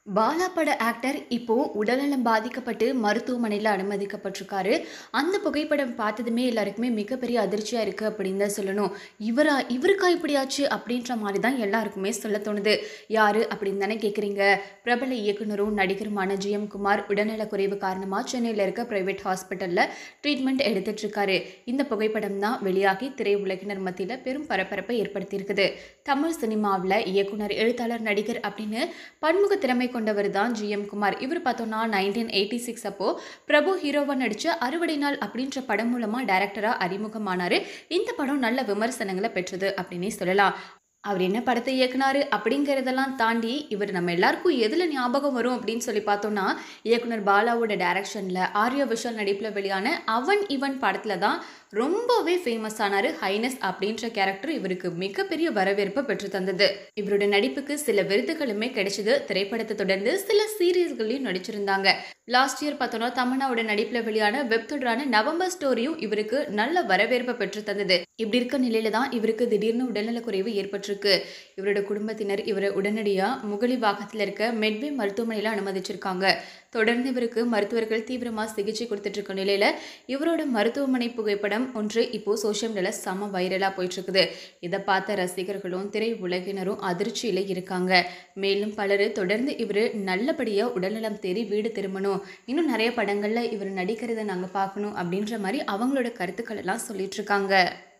பாலா பட ஆக்டர் இப்போ உடல்நலம் பாதிக்கப்பட்டு மருத்துவமனையில் அனுமதிக்கப்பட்டிருக்காரு அந்த புகைப்படம் பார்த்ததுமே எல்லாருக்குமே மிகப்பெரிய அதிர்ச்சியாக இருக்குது அப்படின்னு தான் சொல்லணும் இவரா இவருக்கா இப்படியாச்சு அப்படின்ற மாதிரி தான் எல்லாருக்குமே சொல்ல தோணுது யார் அப்படின்னு தானே கேட்குறீங்க பிரபல இயக்குனரும் நடிகருமான ஜிஎம் குமார் உடல்நலக்குறைவு காரணமாக சென்னையில் இருக்க பிரைவேட் ஹாஸ்பிட்டலில் ட்ரீட்மெண்ட் எடுத்துட்டு இருக்காரு இந்த புகைப்படம் தான் வெளியாகி திரையுலகினர் மத்தியில் பெரும் பரபரப்பை ஏற்படுத்தியிருக்குது தமிழ் சினிமாவில் இயக்குனர் எழுத்தாளர் நடிகர் அப்படின்னு பன்முக திறமை கொண்டவர் தான் ஜிஎம் குமார் இவர் பார்த்தோம்னா நைன்டீன் எயிட்டி சிக்ஸ் அப்போ பிரபு ஹீரோவா நடிச்ச அறுவடை நாள் அப்படின்ற படம் மூலமா டைரக்டரா அறிமுகமானாரு இந்த படம் நல்ல விமர்சனங்களை பெற்றது அப்படின்னே சொல்லலாம் அவர் என்ன படத்தை இயக்குனாரு அப்படிங்கிறதெல்லாம் தாண்டி இவர் நம்ம எல்லாருக்கும் எதில் ஞாபகம் வரும் அப்படின்னு சொல்லி பார்த்தோம்னா இயக்குனர் பாலாவோட டைரக்ஷனில் ஆர்யா விஷால் நடிப்பில் வெளியான அவன் இவன் படத்தில் தான் ரொம்பவே ஃபேமஸ் ஆனார் ஹைனஸ் அப்படின்ற கேரக்டர் இவருக்கு மிகப்பெரிய வரவேற்பை பெற்று தந்தது இவரோட நடிப்புக்கு சில விருதுகளுமே கிடைச்சது திரைப்படத்தை தொடர்ந்து சில சீரியல்களையும் நடிச்சிருந்தாங்க லாஸ்ட் இயர் பார்த்தோம்னா தமன்னாவோட நடிப்பில் வெளியான வெப் தொடரான நவம்பர் ஸ்டோரியும் இவருக்கு நல்ல வரவேற்பை பெற்று தந்தது இப்படி இருக்க நிலையில தான் இவருக்கு திடீர்னு உடல்நலக்குறைவு ஏற்பட்டிருக்கு இவரோட குடும்பத்தினர் இவரை உடனடியாக முகலிவாகத்தில் இருக்க மெட்வே மருத்துவமனையில் அனுமதிச்சிருக்காங்க தொடர்ந்து இவருக்கு மருத்துவர்கள் தீவிரமாக சிகிச்சை கொடுத்துட்டு இருக்க நிலையில இவரோட மருத்துவமனை புகைப்படம் ஒன்று இப்போ சோஷியல் மீடியாவில் செம வைரலாக போயிட்டு இருக்குது இதை பார்த்த ரசிகர்களும் திரை உலகினரும் அதிர்ச்சியில் இருக்காங்க மேலும் பலர் தொடர்ந்து இவர் நல்லபடியாக உடல்நலம் தேறி வீடு திரும்பணும் இன்னும் நிறைய படங்களில் இவர் நடிக்கிறத நாங்கள் பார்க்கணும் அப்படின்ற மாதிரி அவங்களோட கருத்துக்கள் எல்லாம் சொல்லிட்டு இருக்காங்க